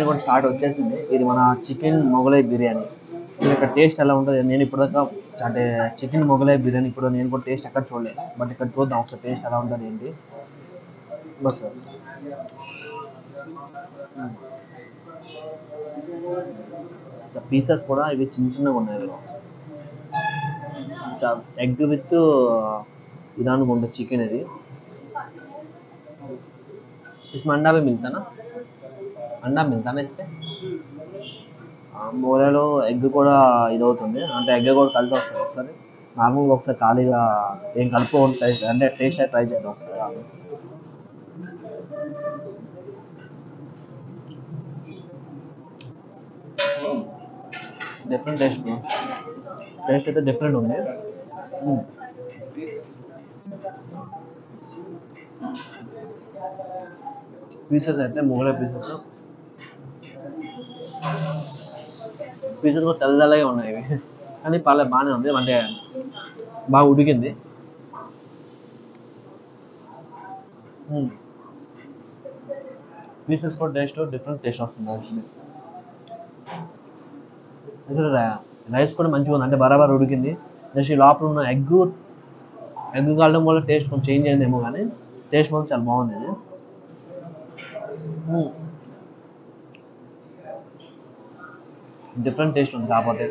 కూడా స్టార్ట్ వచ్చేసింది ఇది మన చికెన్ మొగలై బిర్యానీ ఇది ఇక్కడ టేస్ట్ ఎలా ఉంటుంది నేను ఇప్పటిదాకా అంటే చికెన్ మొగలై బిర్యానీ ఇప్పుడు నేను కూడా టేస్ట్ ఎక్కడ చూడలేదు బట్ ఇక్కడ చూద్దాం ఒకసారి టేస్ట్ ఎలా ఉంటుంది ఏంటి బస్ సార్ పీసెస్ కూడా ఇవి చిన్న చిన్నగా ఉన్నాయి ఇందులో ఎగ్ విత్ ఇదానికి ఉంటుంది చికెన్ ఇది इसमें अंडा भी मिलता ना అండా మిగతా ఇస్తే మూలలో ఎగ్ కూడా ఇదవుతుంది అంటే ఎగ్ కూడా కలిసి వస్తుంది ఒకసారి నార్మల్గా ఒకసారి ఖాళీగా ఏం కలుపుకోండి ట్రై అంటే టేస్ట్ ట్రై చేద్దాం ఒకసారి డిఫరెంట్ టేస్ట్ టేస్ట్ అయితే డిఫరెంట్ ఉంది మ్మ్. పీసెస్ అయితే మొగలై పీసెస్ పీసెస్ కూడా తెల్ల తెల్లగా ఉన్నాయి ఇవి కానీ పర్లేదు బాగానే ఉంది అంటే బాగా ఉడికింది పీసెస్ కూడా టేస్ట్ డిఫరెంట్ టేస్ట్ వస్తుంది యాక్చువల్లీ అసలు రైస్ కూడా మంచిగా ఉంది అంటే బరాబర్ ఉడికింది నెక్స్ట్ ఈ లోపల ఉన్న ఎగ్ ఎగ్ కావడం వల్ల టేస్ట్ కొంచెం చేంజ్ అయిందేమో కానీ టేస్ట్ మాత్రం చాలా బాగుంది ఇది డిఫరెంట్ టేస్ట్ ఉంది కాకపోతే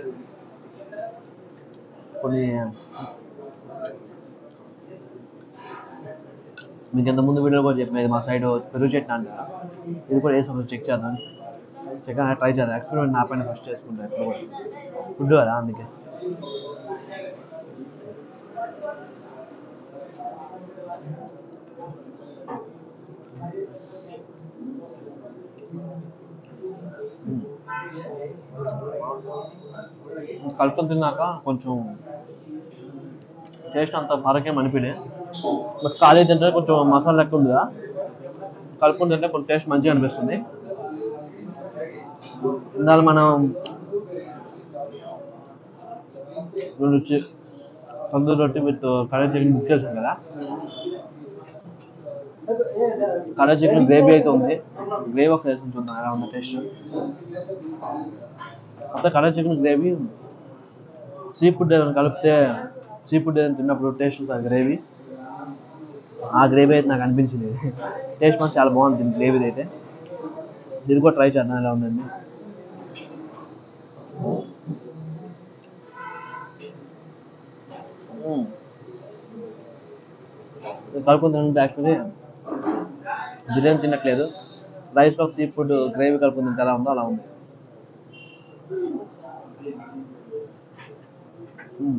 కొన్ని మీకు ఇంత ముందు వీడియో కూడా చెప్పేది మా సైడ్ పెరుగు చట్నీ అంటారా ఇది కూడా వేసి ఒకసారి చెక్ చేద్దాం చెక్ ట్రై చేద్దాం ఎక్స్పెరిమెంట్ నా పైన ఫస్ట్ చేసుకుంటాను ఎప్పుడు కూడా ఫుడ్ కదా అందుకే కలుపుకొని తిన్నాక కొంచెం టేస్ట్ అంత ఫరకేం అనిపించలే బట్ ఖాళీ తింటే కొంచెం మసాలా లెక్క ఉందిగా కలుపుకొని తింటే కొంచెం టేస్ట్ మంచిగా అనిపిస్తుంది ఇందాక మనం రెండు చి- తందూరి రొట్టి విత్ కర్రీ చికెన్ బుక్ చేసాం కదా కర్రీ చికెన్ గ్రేవీ అయితే ఉంది గ్రేవీ ఒక వేసి చూద్దాం ఎలా ఉంది టేస్ట్ మొత్తం curry chicken gravy seafood ఏదైనా కలిపితే సీ ఫుడ్ ఏదైనా తిన్నప్పుడు టేస్ట్ ఉంటుంది గ్రేవీ ఆ గ్రేవీ అయితే నాకు అనిపించింది టేస్ట్ మాత్రం చాలా బాగుంది దీని గ్రేవీ అయితే ఇది కూడా ట్రై చేద్దాం ఎలా ఉందండి మ్మ్. ఇది కలుపుకొని తింటే యాక్చువల్లీ బిర్యానీ తినట్లేదు రైస్లో సీ ఫుడ్ గ్రేవీ కలుపుకొని తింటే ఎలా ఉందో అలా ఉంది మ్మ్.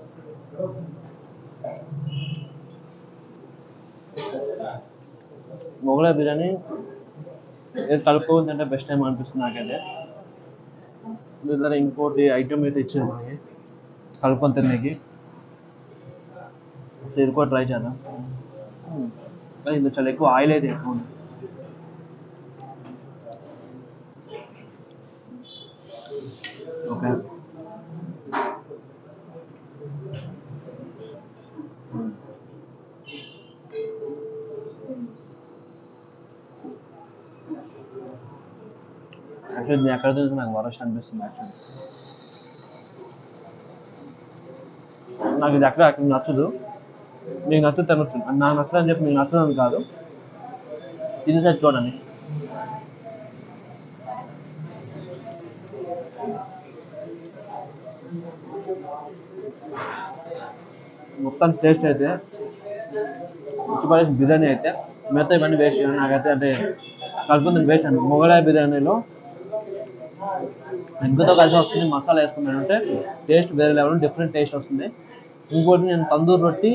మొగలై బిర్యానీ ఇది కలుపుకొని తింటే బెస్ట్ టైం అనిపిస్తుంది నాకైతే దీని ద్వారా ఇంకోటి ఐటమ్ అయితే ఇచ్చారు మనకి కలుపుకొని తినేకి సో ఇది కూడా ట్రై చేద్దాం మ్మ్. కానీ ఇందులో చాలా ఎక్కువ ఆయిల్ అయితే ఎక్కువ ఉంది ఓకే యాక్చువల్లీ నేను ఎక్కడ చూసి నాకు వరస్ట్ అనిపిస్తుంది యాక్చువల్లీ నాకు ఇది ఎక్కడ అక్కడ నచ్చదు మీకు నచ్చదు తినొచ్చు నాకు నచ్చదు అని చెప్పి మీకు నచ్చదు అని కాదు తినేసేది చూడండి మొత్తం టేస్ట్ అయితే రుచిపడేసి బిర్యానీ అయితే మిగతా ఇవన్నీ వేస్ట్ చేయాలి నాకైతే అంటే కలుపుతుంది వేస్ట్ అండి మొగలాయ బిర్యానీలో ఎగ్గుతో కలిసి వస్తుంది మసాలా వేసుకున్నాను అంటే టేస్ట్ వేరే లెవెల్ డిఫరెంట్ టేస్ట్ వస్తుంది ఇంకోటి నేను తందూరి రొట్టి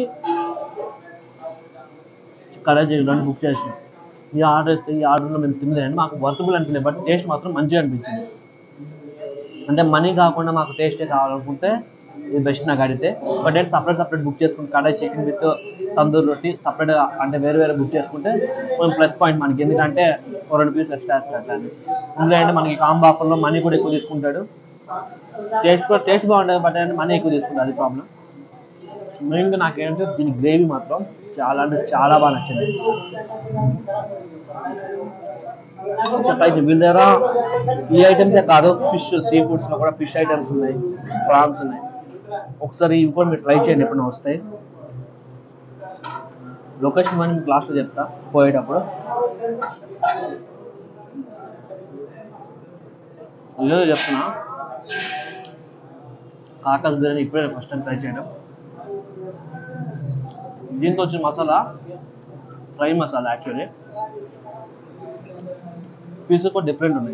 కడాయి చేయడానికి బుక్ చేసాను ఈ ఆర్డర్ ఇస్తే ఈ ఆర్డర్లో మేము తినలేండి మాకు వర్తబుల్ అనిపించింది బట్ టేస్ట్ మాత్రం మంచిగా అనిపించింది అంటే మనీ కాకుండా మాకు టేస్టే కావాలనుకుంటే ఇది బెస్ట్ నాకు అడిగితే బట్ నేను సపరేట్ సపరేట్ బుక్ చేసుకుంటే కడాయి చికెన్ విత్ తందూరి రొట్టి సపరేట్ అంటే వేరే వేరే బుక్ చేసుకుంటే కొంచెం ప్లస్ పాయింట్ మనకి ఎందుకంటే ఓ రెండు పీసులు ఎక్స్ట్రా వేస్తారు అట్లా అని ఇందులో అంటే మనకి కాంబో ఆఫర్లో మనీ కూడా ఎక్కువ తీసుకుంటాడు టేస్ట్ కూడా టేస్ట్ బాగుంటుంది బట్ అంటే మనీ ఎక్కువ తీసుకుంటాడు అది ప్రాబ్లం మెయిన్గా నాకేంటంటే దీని గ్రేవీ మాత్రం చాలా అంటే చాలా బాగా నచ్చింది చెప్పైతే వీళ్ళ దగ్గర ఈ ఐటమ్సే కాదు ఫిష్ సీ ఫుడ్స్లో కూడా ఫిష్ ఐటమ్స్ ఉన్నాయి ప్రాన్స్ ఉన్నాయి ఒకసారి ఇవి కూడా మీరు ట్రై చేయండి ఎప్పుడైనా వస్తాయి లొకేషన్ అని మీకు లాస్ట్లో చెప్తా పోయేటప్పుడు లేదు చెప్తున్నా కాకస్ బిర్యానీ ఇప్పుడే ఫస్ట్ టైం ట్రై చేయడం దీంతో వచ్చిన masala fry masala actually pieces కూడా డిఫరెంట్ ఉన్నాయి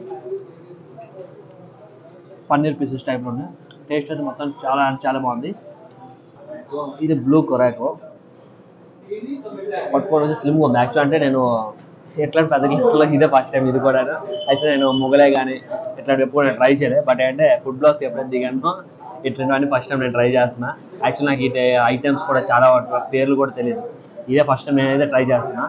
పన్నీర్ పీసెస్ టైప్లో ఉన్నాయి టేస్ట్ అయితే మొత్తం చాలా అంటే చాలా బాగుంది ఇది బ్లూ కొరాకో పట్టుకోవడం వచ్చి స్లిమ్గా ఉంది యాక్చువల్ అంటే నేను ఎట్లా పెద్ద గ్లాసులో ఇదే ఫస్ట్ టైం ఇది కూడా అయితే నేను మొగలే కానీ ఇట్లాంటి ఎప్పుడు నేను ట్రై చేయలేదు బట్ అంటే ఫుడ్ బ్లాగ్స్ ఎప్పుడైతే దిగానో ఇట్లాంటివన్నీ ఫస్ట్ టైం నేను ట్రై చేస్తున్నా యాక్చువల్ నాకు ఈ ఐటమ్స్ కూడా చాలా వాటి పేర్లు కూడా తెలియదు ఇదే ఫస్ట్ టైం నేనైతే ట్రై చేస్తున్నా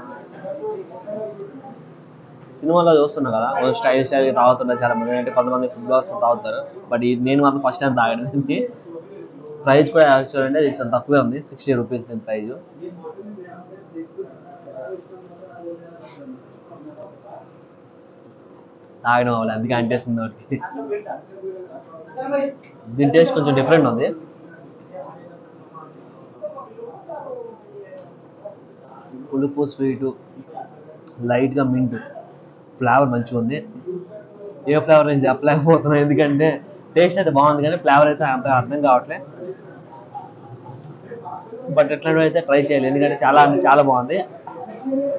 సినిమాలో చూస్తున్నా కదా ఓ స్టైల్ స్టైల్ తాగుతుంటారు చాలా మంది అంటే కొంతమంది ఫుడ్ బ్లాగ్స్ తాగుతారు బట్ ఇది నేను మాత్రం ఫస్ట్ టైం తాగడం దీనికి ప్రైస్ కూడా యాక్చువల్ అంటే ఇది చాలా తక్కువే ఉంది సిక్స్టీ రూపీస్ దీని ప్రైస్ తాగడం అవ్వాలి అందుకే అంటేస్తుంది ఒకటి దీని టేస్ట్ కొంచెం డిఫరెంట్ ఉంది పులుపు స్వీటు లైట్గా మింట్ ఫ్లేవర్ మంచిగా ఉంది ఏ ఫ్లేవర్ నేను చెప్పలేకపోతున్నాను ఎందుకంటే టేస్ట్ అయితే బాగుంది కానీ ఫ్లేవర్ అయితే అంత అర్థం కావట్లే బట్ ఎట్లాంటివి అయితే ట్రై చేయాలి ఎందుకంటే చాలా అంటే చాలా బాగుంది